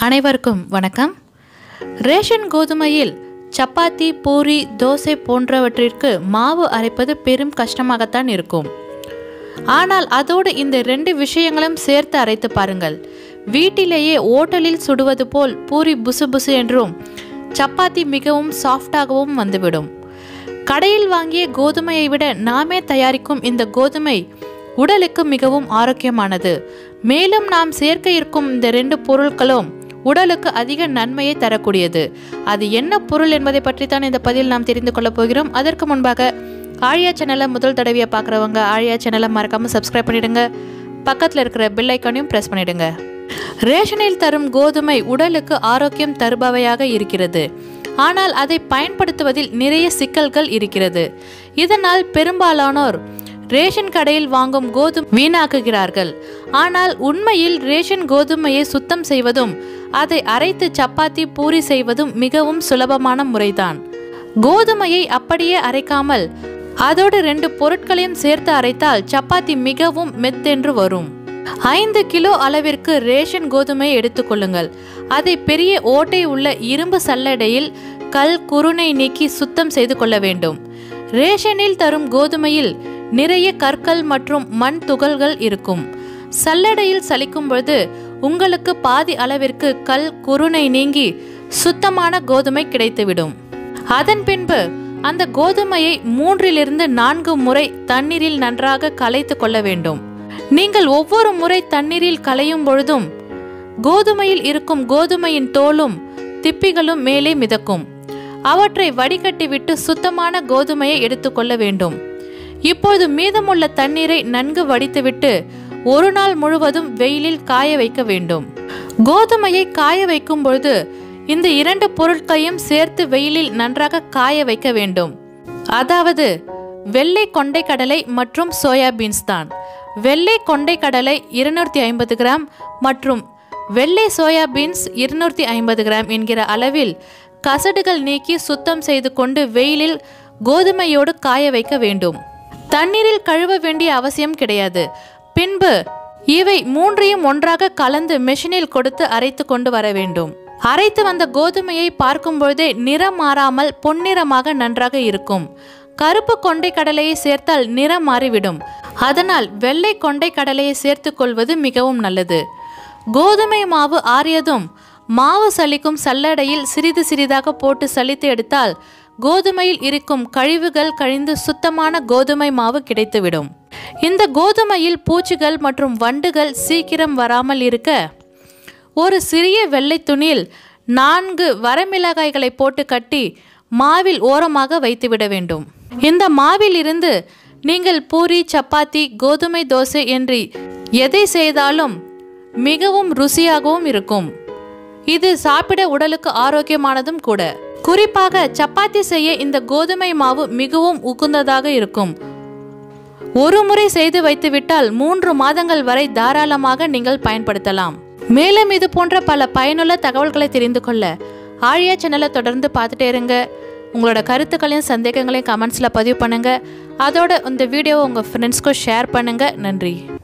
அனைவருக்கும் வணக்கம் ரேஷன் கோதுமையில் சப்பாத்தி பூரி தோசை போன்றவற்றிற்கு மாவு அரைப்பது பெரும் கஷ்டமாகத்தான் இருக்கும் ஆனால் அதோடு இந்த ரெண்டு விஷயங்களும் சேர்த்து அரைத்து பாருங்கள் வீட்டிலேயே ஓட்டலில் சுடுவது போல் பூரி புசு புசு என்றும் சப்பாத்தி மிகவும் சாஃப்டாகவும் வந்துவிடும் கடையில் வாங்கிய கோதுமையை விட நாமே தயாரிக்கும் இந்த கோதுமை உடலுக்கு மிகவும் ஆரோக்கியமானது மேலும் நாம் சேர்க்க இருக்கும் இந்த ரெண்டு பொருட்களும் உடலுக்கு அதிக நன்மையை தரக்கூடியது அது என்ன பொருள் என்பதை பற்றி தான் இந்த பதிவில் நாம் தெரிந்து கொள்ளப் போகிறோம் அதற்கு முன்பாக ஆழியா சேனலை முதல் தடவையாக பார்க்குறவங்க ஆழியா சேனலை மறக்காமல் சப்ஸ்கிரைப் பண்ணிடுங்க பக்கத்தில் இருக்கிற பெல் ஐக்கானையும் ப்ரெஸ் பண்ணிடுங்க ரேஷனில் தரும் கோதுமை உடலுக்கு ஆரோக்கியம் தருபவையாக இருக்கிறது ஆனால் அதை பயன்படுத்துவதில் நிறைய சிக்கல்கள் இருக்கிறது இதனால் பெரும்பாலானோர் ரேஷன் கடையில் வாங்கும் கோதுமை வீணாக்குகிறார்கள் ஆனால் உண்மையில் ரேஷன் கோதுமையை சுத்தம் செய்வதும் அதை அரைத்து சப்பாத்தி பூரி செய்வதும் மிகவும் சுலபமான முறைதான் கோதுமையை அப்படியே அரைக்காமல் அதோடு ரெண்டு பொருட்களையும் சேர்த்து அரைத்தால் சப்பாத்தி மிகவும் மெத்தென்று வரும் ஐந்து கிலோ அளவிற்கு ரேஷன் கோதுமை எடுத்துக்கொள்ளுங்கள் அதை பெரிய ஓட்டை உள்ள இரும்பு சல்லடையில் கல் குருணை நீக்கி சுத்தம் செய்து கொள்ள வேண்டும் ரேஷனில் தரும் கோதுமையில் நிறைய கற்கள் மற்றும் மண் துகள்கள் இருக்கும் சல்லடையில் சலிக்கும் பொழுது உங்களுக்கு பாதி அளவிற்கு கல் குருணை நீங்கி சுத்தமான கோதுமை கிடைத்துவிடும் அதன் பின்பு அந்த கோதுமையை மூன்றிலிருந்து நான்கு முறை தண்ணீரில் நன்றாக கலைத்து கொள்ள வேண்டும் நீங்கள் ஒவ்வொரு முறை தண்ணீரில் கலையும் பொழுதும் கோதுமையில் இருக்கும் கோதுமையின் தோலும் திப்பிகளும் மேலே மிதக்கும் அவற்றை வடிகட்டிவிட்டு சுத்தமான கோதுமையை எடுத்துக்கொள்ள வேண்டும் இப்போது மீதமுள்ள தண்ணீரை நன்கு வடித்துவிட்டு ஒரு நாள் முழுவதும் வெயிலில் காய வைக்க வேண்டும் கோதுமையை காய வைக்கும் பொழுது இந்த இரண்டு பொருட்களையும் சேர்த்து வெயிலில் நன்றாக காய வைக்க வேண்டும் அதாவது வெள்ளை கொண்டை கடலை மற்றும் சோயாபீன்ஸ் தான் வெள்ளை கொண்டை கடலை இருநூற்றி ஐம்பது கிராம் மற்றும் வெள்ளை சோயாபீன்ஸ் இருநூற்றி ஐம்பது கிராம் என்கிற அளவில் கசடுகள் நீக்கி சுத்தம் செய்து கொண்டு வெயிலில் கோதுமையோடு காய வைக்க வேண்டும் தண்ணீரில் கழுவ வேண்டிய அவசியம் கிடையாது பின்பு இவை மூன்றையும் ஒன்றாக கலந்து மெஷினில் கொடுத்து அரைத்து கொண்டு வர வேண்டும் அரைத்து வந்த கோதுமையை பார்க்கும் பொழுதே நிறம் மாறாமல் பொன்னிறமாக நன்றாக இருக்கும் கருப்பு கொண்டை கடலையை சேர்த்தால் நிறம் மாறிவிடும் அதனால் வெள்ளை கொண்டை கடலையை சேர்த்து கொள்வது மிகவும் நல்லது கோதுமை மாவு ஆறியதும் மாவு சலிக்கும் சல்லடையில் சிறிது சிறிதாக போட்டு சலித்து எடுத்தால் கோதுமையில் இருக்கும் கழிவுகள் கழிந்து சுத்தமான கோதுமை மாவு கிடைத்துவிடும் இந்த கோதுமையில் பூச்சிகள் மற்றும் வண்டுகள் சீக்கிரம் வராமல் இருக்க ஒரு சிறிய வெள்ளை துணியில் நான்கு வரமிளகாய்களை போட்டு கட்டி மாவில் ஓரமாக வைத்துவிட வேண்டும் இந்த மாவில் இருந்து நீங்கள் பூரி சப்பாத்தி கோதுமை தோசை என்று எதை செய்தாலும் மிகவும் ருசியாகவும் இருக்கும் இது சாப்பிட உடலுக்கு ஆரோக்கியமானதும் கூட குறிப்பாக சப்பாத்தி செய்ய இந்த கோதுமை மாவு மிகவும் உகுந்ததாக இருக்கும் ஒரு முறை செய்து வைத்துவிட்டால் மூன்று மாதங்கள் வரை தாராளமாக நீங்கள் பயன்படுத்தலாம் மேலும் இது போன்ற பல பயனுள்ள தகவல்களை தெரிந்து கொள்ள ஆழியா சேனலை தொடர்ந்து பார்த்துட்டே இருங்க உங்களோட கருத்துக்களையும் சந்தேகங்களையும் கமெண்ட்ஸில் பதிவு பண்ணுங்கள் அதோட இந்த வீடியோவை உங்கள் ஃப்ரெண்ட்ஸ்க்கும் ஷேர் பண்ணுங்கள் நன்றி